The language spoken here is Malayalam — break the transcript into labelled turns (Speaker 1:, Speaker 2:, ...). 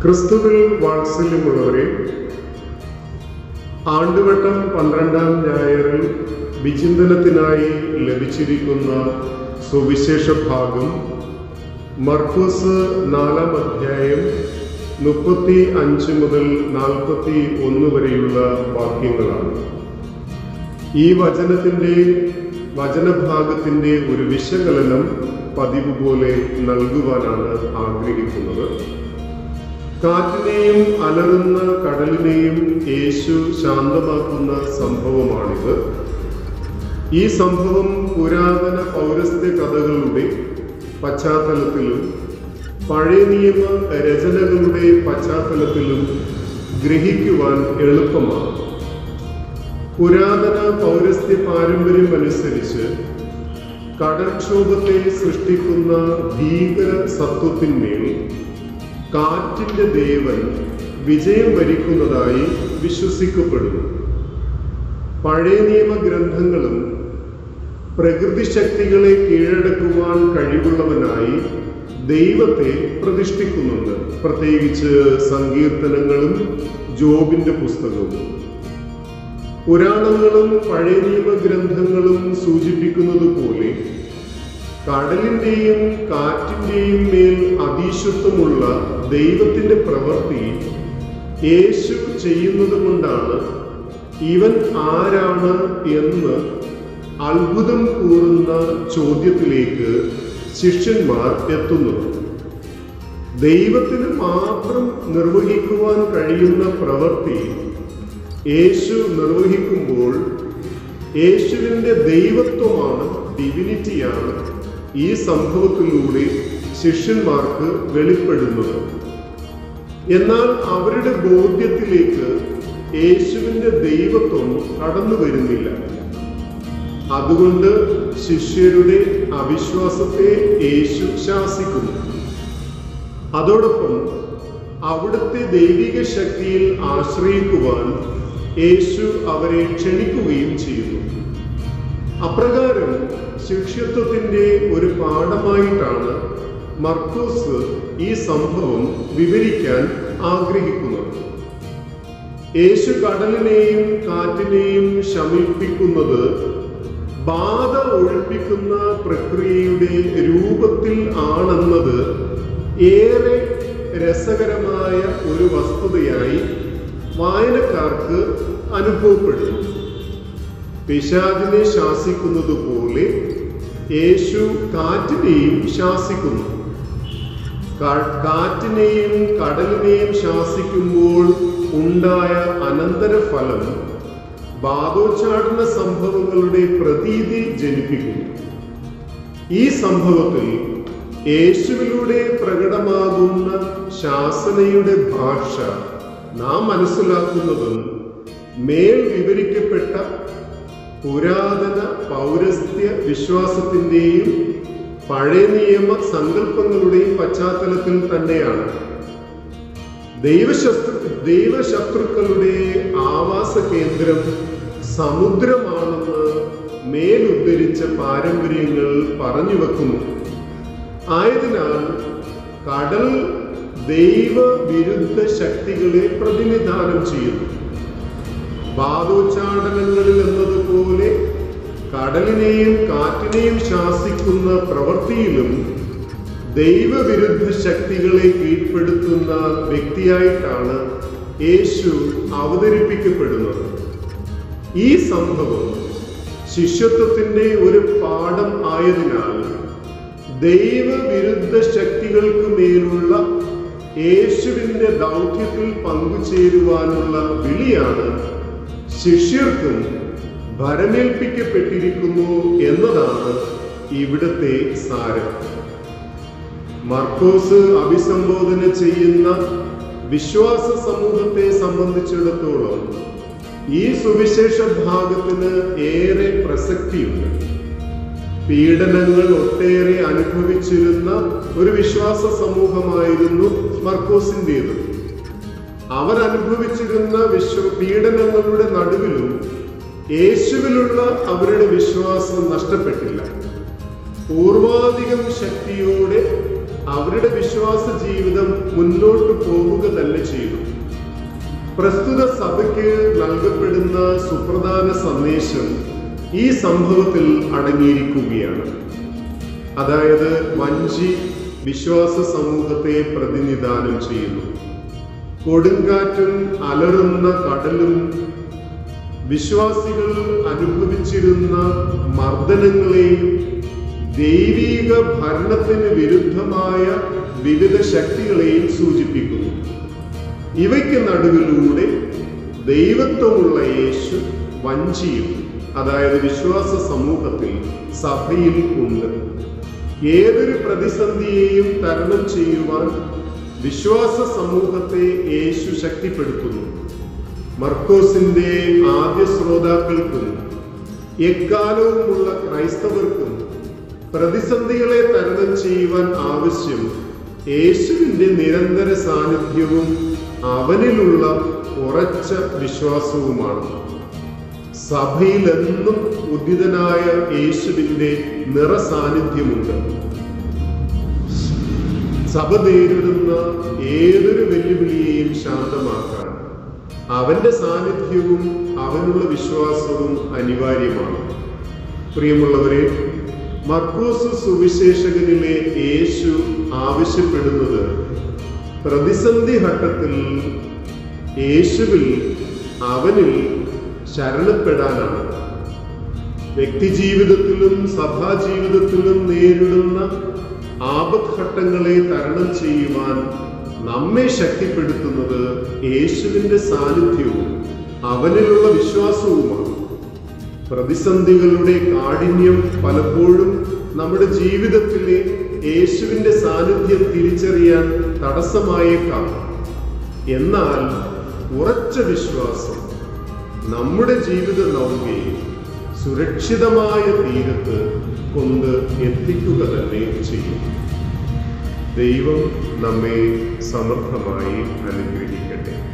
Speaker 1: ക്രിസ്തുവിൽ വാത്സല്യമുള്ളവരെ ആണ്ടുവട്ടം പന്ത്രണ്ടാം ഞായറിൽ വിചിന്തനത്തിനായി ലഭിച്ചിരിക്കുന്ന സുവിശേഷ ഭാഗം മർക്കോസ് നാലാം അധ്യായം മുപ്പത്തി അഞ്ച് മുതൽ നാൽപ്പത്തി ഒന്ന് വരെയുള്ള വാക്യങ്ങളാണ് ഈ വചനത്തിൻ്റെ വചനഭാഗത്തിൻ്റെ ഒരു വിശകലനം പതിവ് പോലെ നൽകുവാനാണ് ആഗ്രഹിക്കുന്നത് കാറ്റിനെയും അലറുന്ന കടലിനെയും യേശു ശാന്തമാക്കുന്ന സംഭവമാണിത് ഈ സംഭവം പുരാതന പൗരസ്ത്യ കഥകളുടെ പശ്ചാത്തലത്തിലും പഴയ നിയമ രചനകളുടെ പശ്ചാത്തലത്തിലും ഗ്രഹിക്കുവാൻ എളുപ്പമാണ് പുരാതന പൗരസ്ത്യ പാരമ്പര്യം അനുസരിച്ച് കടൽക്ഷോഭത്തെ സൃഷ്ടിക്കുന്ന ഭീകര സത്വത്തിന്മേൽ കാറ്റിന്റെ ദേവൻ വിജയം വരിക്കുന്നതായി വിശ്വസിക്കപ്പെടുന്നു പഴയ നിയമ ഗ്രന്ഥങ്ങളും പ്രകൃതി ശക്തികളെ കീഴടക്കുവാൻ കഴിവുള്ളവനായി ദൈവത്തെ പ്രതിഷ്ഠിക്കുന്നുണ്ട് പ്രത്യേകിച്ച് സങ്കീർത്തനങ്ങളും ജോബിന്റെ പുസ്തകവും പുരാണങ്ങളും പഴയ നിയമ ഗ്രന്ഥങ്ങളും സൂചിപ്പിക്കുന്നത് പോലെ കടലിന്റെയും കാറ്റിന്റെയും മേൽ അതീശത്വമുള്ള ദൈവത്തിന്റെ പ്രവൃത്തി യേശു ചെയ്യുന്നത് കൊണ്ടാണ് ഇവൻ ആരാണ് എന്ന് അത്ഭുതം കൂറുന്ന ചോദ്യത്തിലേക്ക് ശിഷ്യന്മാർ എത്തുന്നത് ദൈവത്തിന് മാത്രം നിർവഹിക്കുവാൻ കഴിയുന്ന പ്രവൃത്തി യേശു നിർവഹിക്കുമ്പോൾ യേശുവിൻ്റെ ദൈവത്വമാണ് ഡിവിനിറ്റിയാണ് ഈ സംഭവത്തിലൂടെ ശിഷ്യന്മാർക്ക് വെളിപ്പെടുന്നത് എന്നാൽ അവരുടെ ബോധ്യത്തിലേക്ക് യേശുവിൻ്റെ ദൈവത്വം കടന്നു വരുന്നില്ല അതുകൊണ്ട് ശിഷ്യരുടെ അവിശ്വാസത്തെ യേശു ശാസിക്കുന്നു അതോടൊപ്പം അവിടുത്തെ ദൈവിക ശക്തിയിൽ ആശ്രയിക്കുവാൻ യേശു അവരെ ക്ഷണിക്കുകയും ചെയ്യുന്നു അപ്രകാരം ശിഷ്യത്വത്തിന്റെ ഒരു പാഠമായിട്ടാണ് മർക്കോസ് ഈ സംഭവം വിവരിക്കാൻ ആഗ്രഹിക്കുന്നത് യേശു കടലിനെയും കാറ്റിനെയും ശമിപ്പിക്കുന്നത് ബാധ ഒഴിപ്പിക്കുന്ന പ്രക്രിയയുടെ രൂപത്തിൽ ആണെന്നത് ഏറെ രസകരമായ ഒരു വസ്തുതയായി വായനക്കാർക്ക് അനുഭവപ്പെടുന്നു പിശാചിനെ ശാസിക്കുന്നത് പോലെ യേശു കാറ്റിനെയും ശാസിക്കുന്നു കാറ്റിനെയും കടലിനെയും ശാസിക്കുമ്പോൾ ഉണ്ടായ അനന്തരഫലം ബാധോച്ചാടന സംഭവങ്ങളുടെ പ്രതീതി ജനിപ്പിക്കുന്നു ഈ സംഭവത്തിൽ യേശുവിലൂടെ പ്രകടമാകുന്ന ശാസനയുടെ ഭാഷ നാം മനസ്സിലാക്കുന്നതും മേൽ വിവരിക്കപ്പെട്ട പുരാതന പൗരസ്ത്യ വിശ്വാസത്തിൻ്റെയും പഴയ നിയമ സങ്കല്പങ്ങളുടെയും പശ്ചാത്തലത്തിൽ തന്നെയാണ് ദൈവശത്രു ദൈവശത്രുക്കളുടെ ആവാസ കേന്ദ്രം സമുദ്രമാണെന്ന് മേലുദ്ധരിച്ച പാരമ്പര്യങ്ങൾ പറഞ്ഞു വെക്കുന്നു ആയതിനാൽ കടൽ ദൈവവിരുദ്ധ ശക്തികളെ പ്രതിനിധാനം ചെയ്യുന്നു ബാധോച്ചാടനങ്ങളിൽ എന്നതുപോലെ കടലിനെയും കാറ്റിനെയും ശാസിക്കുന്ന പ്രവൃത്തിയിലും ദൈവവിരുദ്ധ ശക്തികളെ കീഴ്പ്പെടുത്തുന്ന വ്യക്തിയായിട്ടാണ് യേശു അവതരിപ്പിക്കപ്പെടുന്നത് ഈ സംഭവം ശിഷ്യത്വത്തിന്റെ ഒരു പാഠം ആയതിനാൽ ദൈവവിരുദ്ധ ശക്തികൾക്ക് മേലുള്ള യേശുവിൻ്റെ ദൗത്യത്തിൽ പങ്കുചേരുവാനുള്ള വിളിയാണ് ശിഷ്യർക്കും ഭരമേൽപ്പിക്കപ്പെട്ടിരിക്കുന്നു എന്നതാണ് ഇവിടുത്തെ സാരം മർക്കോസ് അഭിസംബോധന ചെയ്യുന്ന വിശ്വാസ സമൂഹത്തെ സംബന്ധിച്ചിടത്തോളം ഈ സുവിശേഷ ഭാഗത്തിന് ഏറെ പ്രസക്തിയുണ്ട് പീഡനങ്ങൾ ഒട്ടേറെ അനുഭവിച്ചിരുന്ന ഒരു വിശ്വാസ സമൂഹമായിരുന്നു മർക്കോസിൻ്റേത് അവർ അനുഭവിച്ചിരുന്ന വിശ്വ പീഡനങ്ങളുടെ നടുവിലും യേശുവിലുള്ള അവരുടെ വിശ്വാസം നഷ്ടപ്പെട്ടില്ല പൂർവാധികം ശക്തിയോടെ അവരുടെ വിശ്വാസ ജീവിതം മുന്നോട്ട് പോവുക തന്നെ ചെയ്തു പ്രസ്തുത സഭയ്ക്ക് നൽകപ്പെടുന്ന സുപ്രധാന സന്ദേശം ഈ സംഭവത്തിൽ അടങ്ങിയിരിക്കുകയാണ് അതായത് വഞ്ചി വിശ്വാസ സമൂഹത്തെ പ്രതിനിധാനം ചെയ്യുന്നു കൊടുങ്കാറ്റും അലറുന്ന കടലും വിശ്വാസികൾ അനുഭവിച്ചിരുന്ന മർദ്ദനങ്ങളെയും ദൈവീക ഭരണത്തിന് വിരുദ്ധമായ വിവിധ ശക്തികളെയും സൂചിപ്പിക്കുന്നു ഇവയ്ക്ക് നടുവിലൂടെ ദൈവത്വമുള്ള യേശു വഞ്ചിയും അതായത് വിശ്വാസ സമൂഹത്തിൽ സഭയിൽ ഉണ്ട് ഏതൊരു പ്രതിസന്ധിയെയും തരണം ചെയ്യുവാൻ വിശ്വാസ സമൂഹത്തെ യേശു ശക്തിപ്പെടുത്തുന്നു മർക്കോസിന്റെ ആദ്യ ശ്രോതാക്കൾക്കും എക്കാലവുമുള്ള ക്രൈസ്തവർക്കും പ്രതിസന്ധികളെ തരണം ചെയ്യുവാൻ ആവശ്യം യേശുവിന്റെ നിരന്തര സാന്നിധ്യവും അവനിലുള്ള ഉറച്ച വിശ്വാസവുമാണ് സഭയിലെന്നും ഉദിതനായ യേശുവിന്റെ നിറസാന്നിധ്യമുണ്ട് സഭ നേരിടുന്ന ഏതൊരു വെല്ലുവിളിയെയും ശാന്തമാക്കാൻ അവന്റെ സാന്നിധ്യവും അവനുള്ള വിശ്വാസവും അനിവാര്യമാണ് പ്രിയമുള്ളവരെ മർക്കൂസ് സുവിശേഷകനിലെ യേശു ആവശ്യപ്പെടുന്നത് പ്രതിസന്ധി ഘട്ടത്തിൽ യേശുവിൽ അവനിൽ ശരണപ്പെടാനാണ് വ്യക്തിജീവിതത്തിലും സഭാജീവിതത്തിലും നേരിടുന്ന ആപത്ഘട്ടങ്ങളെ തരണം ചെയ്യുവാൻ നമ്മെ ശക്തിപ്പെടുത്തുന്നത് യേശുവിന്റെ സാന്നിധ്യവും അവനിലുള്ള വിശ്വാസവുമാണ് പ്രതിസന്ധികളുടെ കാഠിന്യം പലപ്പോഴും നമ്മുടെ ജീവിതത്തിലെ യേശുവിന്റെ സാന്നിധ്യം തിരിച്ചറിയാൻ തടസ്സമായേക്കാം എന്നാൽ ഉറച്ച വിശ്വാസം നമ്മുടെ ജീവിത നൗകയെ സുരക്ഷിതമായ തീരത്ത് കൊണ്ട് എത്തിക്കുക തന്നെ ചെയ്യും ദൈവം നമ്മെ സമർത്ഥമായി അനുഗ്രഹിക്കട്ടെ